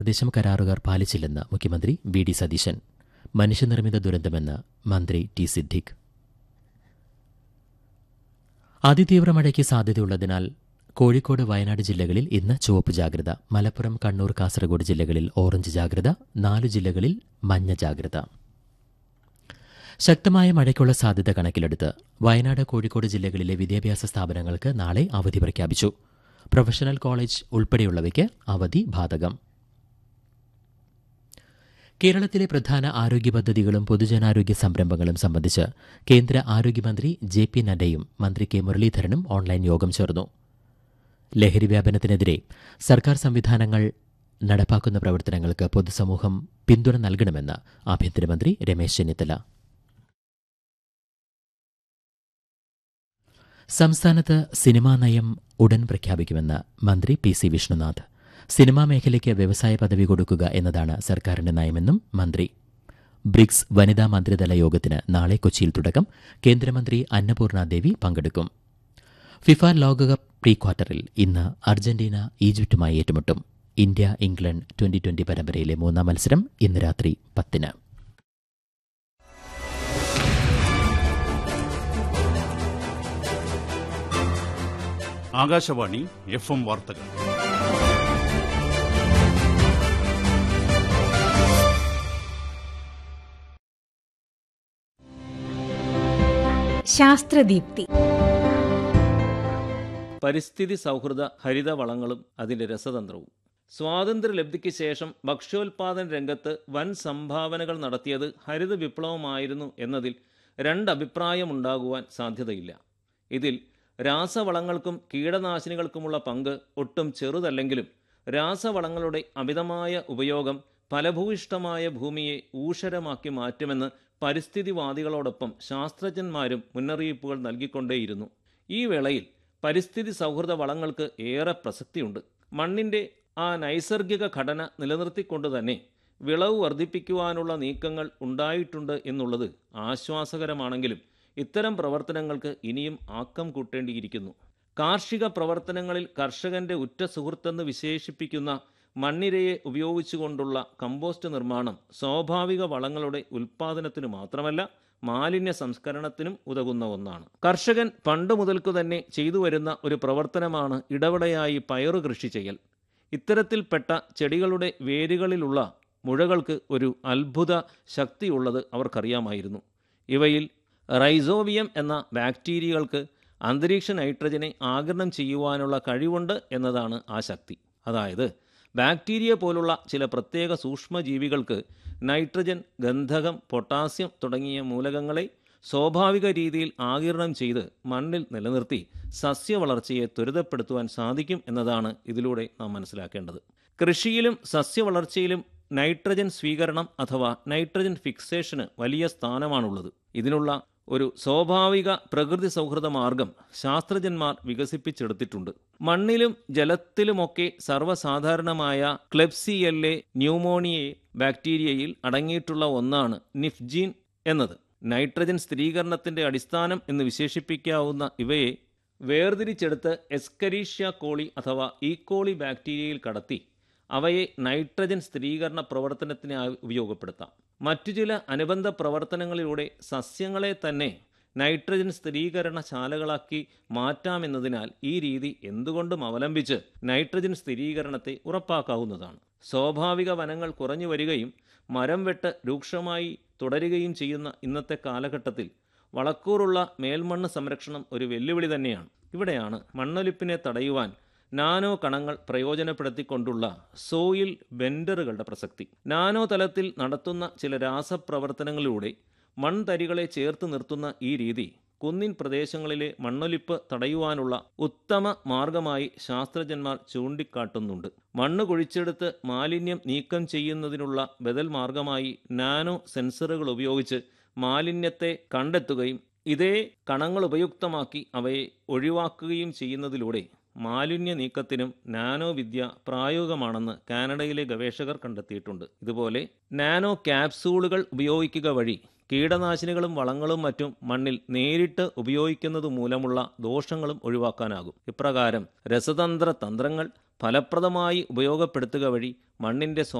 നിർദ്ദേശം കരാറുകാർ പാലിച്ചില്ലെന്ന് മുഖ്യമന്ത്രി വി ഡി സതീശൻ മനുഷ്യനിർമ്മിത ദുരന്തമെന്ന് മന്ത്രി ടി സിദ്ദിഖ് അതിതീവ്ര മഴയ്ക്ക് സാധ്യതയുള്ളതിനാൽ കോഴിക്കോട് വയനാട് ജില്ലകളിൽ ഇന്ന് ചുവപ്പ് ജാഗ്രത മലപ്പുറം കണ്ണൂർ കാസർഗോഡ് ജില്ലകളിൽ ഓറഞ്ച് ജാഗ്രത നാലു ജില്ലകളിൽ മഞ്ഞ ജാഗ്രത ശക്തമായ മഴയ്ക്കുള്ള സാധ്യത കണക്കിലെടുത്ത് വയനാട് കോഴിക്കോട് ജില്ലകളിലെ വിദ്യാഭ്യാസ സ്ഥാപനങ്ങൾക്ക് നാളെ അവധി പ്രഖ്യാപിച്ചു പ്രൊഫഷണൽ കോളേജ് ഉൾപ്പെടെയുള്ളവയ്ക്ക് അവധി ബാധകം കേരളത്തിലെ പ്രധാന ആരോഗ്യ പദ്ധതികളും പൊതുജനാരോഗ്യ സംരംഭങ്ങളും സംബന്ധിച്ച് കേന്ദ്ര ആരോഗ്യമന്ത്രി ജെ പി നഡ്ഡയും മന്ത്രി കെ മുരളീധരനും ഓൺലൈൻ യോഗം ചേർന്നു ലഹരി വ്യാപനത്തിനെതിരെ സർക്കാർ സംവിധാനങ്ങൾ നടപ്പാക്കുന്ന പ്രവർത്തനങ്ങൾക്ക് പൊതുസമൂഹം പിന്തുണ നൽകണമെന്ന് ആഭ്യന്തരമന്ത്രി രമേശ് ചെന്നിത്തല സംസ്ഥാനത്ത് സിനിമാ നയം ഉടൻ പ്രഖ്യാപിക്കുമെന്ന് മന്ത്രി പി സി വിഷ്ണുനാഥ് സിനിമാ മേഖലയ്ക്ക് വ്യവസായ പദവി കൊടുക്കുക എന്നതാണ് സർക്കാരിന്റെ നയമെന്നും മന്ത്രി ബ്രിക്സ് വനിതാ മന്ത്രിതല യോഗത്തിന് നാളെ കൊച്ചിയിൽ തുടക്കം കേന്ദ്രമന്ത്രി അന്നപൂർണ ദേവി പങ്കെടുക്കും ഫിഫ ലോകകപ്പ് പ്രീ ക്വാർട്ടറിൽ ഇന്ന് അർജന്റീന ഈജിപ്തുമായി ഏറ്റുമുട്ടും ഇന്ത്യ ഇംഗ്ലണ്ട് ട്വന്റി ട്വന്റി പരമ്പരയിലെ മൂന്നാം മത്സരം ഇന്ന് രാത്രി പത്തിന് ആകാശവാണി എഫ് എം വാർത്തകൾ ശാസ്ത്രദീപ്തി പരിസ്ഥിതി സൗഹൃദ ഹരിത വളങ്ങളും അതിൻ്റെ രസതന്ത്രവും സ്വാതന്ത്ര്യലബ്ധിക്ക് ശേഷം ഭക്ഷ്യോൽപാദന രംഗത്ത് വൻ സംഭാവനകൾ നടത്തിയത് ഹരിത വിപ്ലവമായിരുന്നു എന്നതിൽ രണ്ടഭിപ്രായമുണ്ടാകുവാൻ സാധ്യതയില്ല ഇതിൽ രാസവളങ്ങൾക്കും കീടനാശിനികൾക്കുമുള്ള പങ്ക് ഒട്ടും ചെറുതല്ലെങ്കിലും രാസവളങ്ങളുടെ അമിതമായ ഉപയോഗം ഫലഭൂയിഷ്ടമായ ഭൂമിയെ ഊഷരമാക്കി മാറ്റുമെന്ന് പരിസ്ഥിതിവാദികളോടൊപ്പം ശാസ്ത്രജ്ഞന്മാരും മുന്നറിയിപ്പുകൾ നൽകിക്കൊണ്ടേയിരുന്നു ഈ വേളയിൽ പരിസ്ഥിതി സൗഹൃദ വളങ്ങൾക്ക് ഏറെ പ്രസക്തിയുണ്ട് മണ്ണിൻ്റെ ആ നൈസർഗിക ഘടന നിലനിർത്തിക്കൊണ്ട് തന്നെ വിളവ് വർദ്ധിപ്പിക്കുവാനുള്ള നീക്കങ്ങൾ ഉണ്ടായിട്ടുണ്ട് എന്നുള്ളത് ആശ്വാസകരമാണെങ്കിലും ഇത്തരം പ്രവർത്തനങ്ങൾക്ക് ഇനിയും ആക്കം കൂട്ടേണ്ടിയിരിക്കുന്നു കാർഷിക പ്രവർത്തനങ്ങളിൽ കർഷകന്റെ ഉറ്റ സുഹൃത്തെന്ന് വിശേഷിപ്പിക്കുന്ന മണ്ണിരയെ ഉപയോഗിച്ചുകൊണ്ടുള്ള കമ്പോസ്റ്റ് നിർമ്മാണം സ്വാഭാവിക വളങ്ങളുടെ ഉൽപ്പാദനത്തിനു മാത്രമല്ല മാലിന്യ സംസ്കരണത്തിനും ഉതകുന്ന ഒന്നാണ് കർഷകൻ പണ്ട് മുതൽക്കു തന്നെ ചെയ്തു വരുന്ന ഒരു പ്രവർത്തനമാണ് ഇടവിടെയായി പയറു കൃഷി ചെയ്യൽ ഇത്തരത്തിൽപ്പെട്ട ചെടികളുടെ വേരുകളിലുള്ള മുഴകൾക്ക് ഒരു അത്ഭുത ശക്തിയുള്ളത് അവർക്കറിയാമായിരുന്നു ഇവയിൽ റൈസോവിയം എന്ന ബാക്ടീരിയകൾക്ക് അന്തരീക്ഷ നൈട്രജനെ ആഗിരണം ചെയ്യുവാനുള്ള കഴിവുണ്ട് എന്നതാണ് ആ ശക്തി അതായത് ബാക്ടീരിയ പോലുള്ള ചില പ്രത്യേക സൂക്ഷ്മജീവികൾക്ക് നൈട്രജൻ ഗന്ധകം പൊട്ടാസ്യം തുടങ്ങിയ മൂലകങ്ങളെ സ്വാഭാവിക രീതിയിൽ ആകിരണം ചെയ്ത് മണ്ണിൽ നിലനിർത്തി സസ്യവളർച്ചയെ ത്വരിതപ്പെടുത്തുവാൻ സാധിക്കും എന്നതാണ് ഇതിലൂടെ നാം മനസ്സിലാക്കേണ്ടത് കൃഷിയിലും സസ്യവളർച്ചയിലും നൈട്രജൻ സ്വീകരണം അഥവാ നൈട്രജൻ ഫിക്സേഷന് വലിയ സ്ഥാനമാണുള്ളത് ഇതിനുള്ള ഒരു സ്വാഭാവിക പ്രകൃതി സൗഹൃദ മാർഗം ശാസ്ത്രജ്ഞന്മാർ വികസിപ്പിച്ചെടുത്തിട്ടുണ്ട് മണ്ണിലും ജലത്തിലുമൊക്കെ സർവ്വസാധാരണമായ ക്ലെപ്സിയെല്ലെ ന്യൂമോണിയെ ബാക്ടീരിയയിൽ അടങ്ങിയിട്ടുള്ള ഒന്നാണ് നിഫ്ജീൻ എന്നത് നൈട്രജൻ സ്ഥിരീകരണത്തിന്റെ അടിസ്ഥാനം എന്ന് വിശേഷിപ്പിക്കാവുന്ന ഇവയെ വേർതിരിച്ചെടുത്ത് എസ്കരീഷ്യ കോളി അഥവാ ഈക്കോളി ബാക്ടീരിയയിൽ കടത്തി അവയെ നൈട്രജൻ സ്ഥിരീകരണ പ്രവർത്തനത്തിനായി ഉപയോഗപ്പെടുത്താം മറ്റു ചില അനുബന്ധ പ്രവർത്തനങ്ങളിലൂടെ സസ്യങ്ങളെ തന്നെ നൈട്രജൻ സ്ഥിരീകരണ ശാലകളാക്കി മാറ്റാമെന്നതിനാൽ ഈ രീതി എന്തുകൊണ്ടും അവലംബിച്ച് നൈട്രജൻ സ്ഥിരീകരണത്തെ ഉറപ്പാക്കാവുന്നതാണ് സ്വാഭാവിക വനങ്ങൾ കുറഞ്ഞു വരികയും മരം വെട്ട് രൂക്ഷമായി തുടരുകയും ചെയ്യുന്ന ഇന്നത്തെ കാലഘട്ടത്തിൽ വളക്കൂറുള്ള മേൽമണ്ണ് സംരക്ഷണം ഒരു വെല്ലുവിളി തന്നെയാണ് ഇവിടെയാണ് മണ്ണൊലിപ്പിനെ തടയുവാൻ നാനോ കണങ്ങൾ പ്രയോജനപ്പെടുത്തിക്കൊണ്ടുള്ള സോയിൽ ബെൻഡറുകളുടെ പ്രസക്തി നാനോ തലത്തിൽ നടത്തുന്ന ചില രാസപ്രവർത്തനങ്ങളിലൂടെ മൺതരികളെ ചേർത്ത് നിർത്തുന്ന ഈ രീതി കുന്നിൻ പ്രദേശങ്ങളിലെ മണ്ണൊലിപ്പ് തടയുവാനുള്ള ഉത്തമ മാർഗമായി ശാസ്ത്രജ്ഞന്മാർ ചൂണ്ടിക്കാട്ടുന്നുണ്ട് മണ്ണ് കുഴിച്ചെടുത്ത് മാലിന്യം നീക്കം ചെയ്യുന്നതിനുള്ള ബദൽ മാർഗമായി നാനോ സെൻസറുകൾ ഉപയോഗിച്ച് മാലിന്യത്തെ കണ്ടെത്തുകയും ഇതേ കണങ്ങൾ ഉപയുക്തമാക്കി അവയെ ഒഴിവാക്കുകയും ചെയ്യുന്നതിലൂടെ മാലിന്യ നീക്കത്തിനും നാനോ വിദ്യ പ്രായോഗികമാണെന്ന് കാനഡയിലെ ഗവേഷകർ കണ്ടെത്തിയിട്ടുണ്ട് ഇതുപോലെ നാനോ ക്യാപ്സൂളുകൾ ഉപയോഗിക്കുക വഴി കീടനാശിനികളും വളങ്ങളും മറ്റും മണ്ണിൽ നേരിട്ട് ഉപയോഗിക്കുന്നത് മൂലമുള്ള ദോഷങ്ങളും ഒഴിവാക്കാനാകും ഇപ്രകാരം രസതന്ത്ര തന്ത്രങ്ങൾ ഫലപ്രദമായി ഉപയോഗപ്പെടുത്തുക വഴി മണ്ണിൻ്റെ